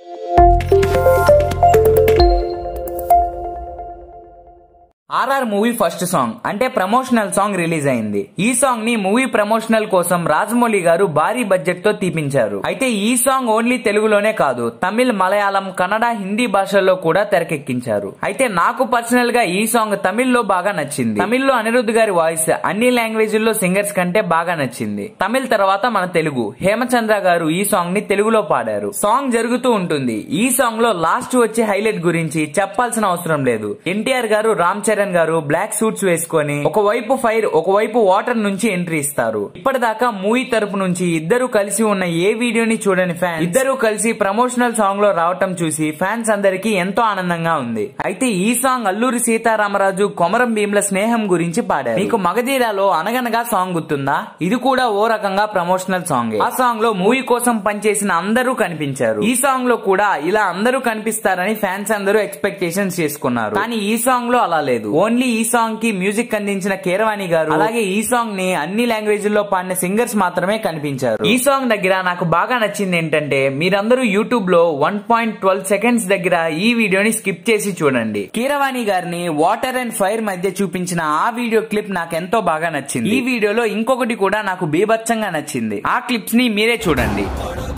RR movie first song అంటే promotional song release అయింది ఈ సాంగ్ ని మూవీ ప్రమోషనల్ కోసం రాజమౌళి గారు భారీ బడ్జెట్ తో తీపించారు అయితే ఈ సాంగ్ ఓన్లీ తెలుగులోనే కాదు తమిళ్ మలయాళం కన్నడ హిందీ భాషల్లో కూడా తెరకెక్కించారు అయితే నాకు పర్సనల్ గా ఈ సాంగ్ తమిళ్లో బాగా నచ్చింది తమిళ్లో అనిరుద్ధ్ గారి వాయిస్ అన్ని లాంగ్వేజ్ లో సింగర్స్ కంటే బాగా నచ్చింది తమిళ్ తర్వాత మన తెలుగు హేమచంద్ర గారు ఈ సాంగ్ ని తెలుగులో పాడారు సాంగ్ జరుగుతూ ఉంటుంది ఈ సాంగ్ లో లాస్ట్ వచ్చే హైలైట్ గురించి చెప్పాల్సిన అవసరం లేదు ఎన్టీఆర్ గారు రామ్ చరణ్ గారు బ్లాక్ సూట్స్ వేసుకొని ఒకవైపు ఫైర్ ఒకవైపు వాటర్ నుంచి ఎంట్రీ ఇస్తారు ఇప్పటిదాకా మూవీ తరపు నుంచి ఇద్దరు కలిసి ఉన్న ఏ వీడియోని చూడని ఫ్యాన్ ఇద్దరు కలిసి ప్రమోషనల్ సాంగ్ లో రావటం చూసి ఫ్యాన్స్ అందరికీ ఎంతో ఆనందంగా ఉంది అయితే ఈ సాంగ్ అల్లూరి సీతారామరాజు కొమరం భీమ్ల స్నేహం గురించి పాడారు మీకు మగధీరాలో అనగనగా సాంగ్ గుర్తుందా ఇది కూడా ఓ రకంగా ప్రమోషనల్ సాంగ్ ఆ సాంగ్ లో మూవీ కోసం పనిచేసిన అందరూ కనిపించారు ఈ సాంగ్ లో కూడా ఇలా అందరూ కనిపిస్తారని ఫ్యాన్స్ అందరూ ఎక్స్పెక్టేషన్స్ చేసుకున్నారు కానీ ఈ సాంగ్ లో అలా లేదు ఓన్లీ ఈ సాంగ్ కి మ్యూజిక్ అందించిన కీరవాణి గారు అలాగే ఈ సాంగ్ ని అన్ని లాంగ్వేజ్ లో పాడిన సింగర్స్ మాత్రమే కనిపించారు ఈ సాంగ్ దగ్గర నాకు బాగా నచ్చింది ఏంటంటే మీరందరూ యూట్యూబ్ లో వన్ పాయింట్ ట్వెల్వ్ సెకండ్స్ దగ్గర ఈ వీడియోని స్కిప్ చేసి చూడండి కీరవాణి గారిని వాటర్ అండ్ ఫైర్ మధ్య చూపించిన ఆ వీడియో క్లిప్ నాకు ఎంతో బాగా నచ్చింది ఈ వీడియోలో ఇంకొకటి కూడా నాకు బీభత్సంగా నచ్చింది ఆ క్లిప్స్ ని మీరే చూడండి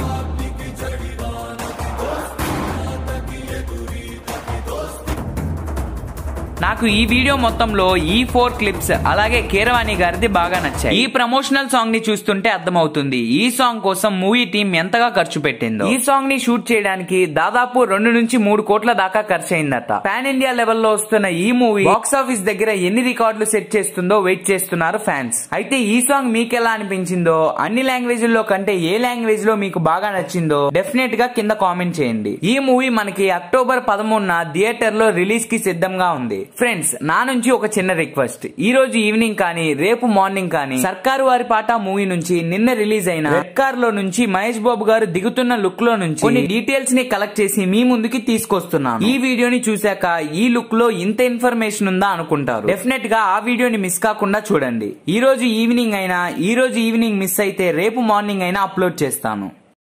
నాకు ఈ వీడియో మొత్తంలో ఈ ఫోర్ క్లిప్స్ అలాగే కీరవాణి గారిది బాగా నచ్చాయి ఈ ప్రమోషనల్ సాంగ్ ని చూస్తుంటే అర్థమవుతుంది ఈ సాంగ్ కోసం మూవీ టీం ఎంతగా ఖర్చు పెట్టిందో ఈ సాంగ్ ని షూట్ చేయడానికి దాదాపు రెండు నుంచి మూడు కోట్ల దాకా ఖర్చు అయిందట పాన్ ఇండియా లెవెల్లో వస్తున్న ఈ మూవీ బాక్స్ ఆఫీస్ దగ్గర ఎన్ని రికార్డులు సెట్ చేస్తుందో వెయిట్ చేస్తున్నారు ఫ్యాన్స్ అయితే ఈ సాంగ్ మీకు ఎలా అనిపించిందో అన్ని లాంగ్వేజ్ లో కంటే ఏ లాంగ్వేజ్ లో మీకు బాగా నచ్చిందో డెఫినెట్ గా కింద కామెంట్ చేయండి ఈ మూవీ మనకి అక్టోబర్ పదమూడున థియేటర్ లో రిలీజ్ కి సిద్ధంగా ఉంది ఫ్రెండ్స్ నా నుంచి ఒక చిన్న రిక్వెస్ట్ ఈ రోజు ఈవినింగ్ కానీ రేపు మార్నింగ్ కానీ సర్కారు వారి పాట మూవీ నుంచి నిన్న రిలీజ్ అయిన రెడ్ కార్ లో నుంచి మహేష్ బాబు గారు దిగుతున్న లుక్ లో నుంచి కొన్ని డీటెయిల్స్ ని కలెక్ట్ చేసి మీ ముందుకి తీసుకొస్తున్నాను ఈ వీడియోని చూశాక ఈ లుక్ లో ఇంత ఇన్ఫర్మేషన్ ఉందా అనుకుంటారు డెఫినెట్ గా ఆ వీడియోని మిస్ కాకుండా చూడండి ఈ రోజు ఈవినింగ్ అయినా ఈ రోజు ఈవినింగ్ మిస్ అయితే రేపు మార్నింగ్ అయినా అప్లోడ్ చేస్తాను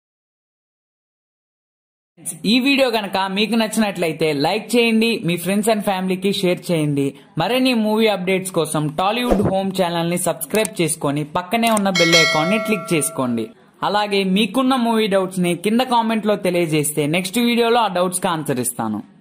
ఈ వీడియో గనక మీకు నచ్చినట్లయితే లైక్ చేయండి మీ ఫ్రెండ్స్ అండ్ ఫ్యామిలీకి షేర్ చేయండి మరిన్ని మూవీ అప్డేట్స్ కోసం టాలీవుడ్ హోమ్ ఛానల్ ని సబ్స్క్రైబ్ చేసుకొని పక్కనే ఉన్న బెల్ ఐకాన్ ని క్లిక్ చేసుకోండి అలాగే మీకున్న మూవీ డౌట్స్ ని కింద కామెంట్ లో తెలియజేస్తే నెక్స్ట్ వీడియోలో ఆ డౌట్స్ కి ఆన్సర్ ఇస్తాను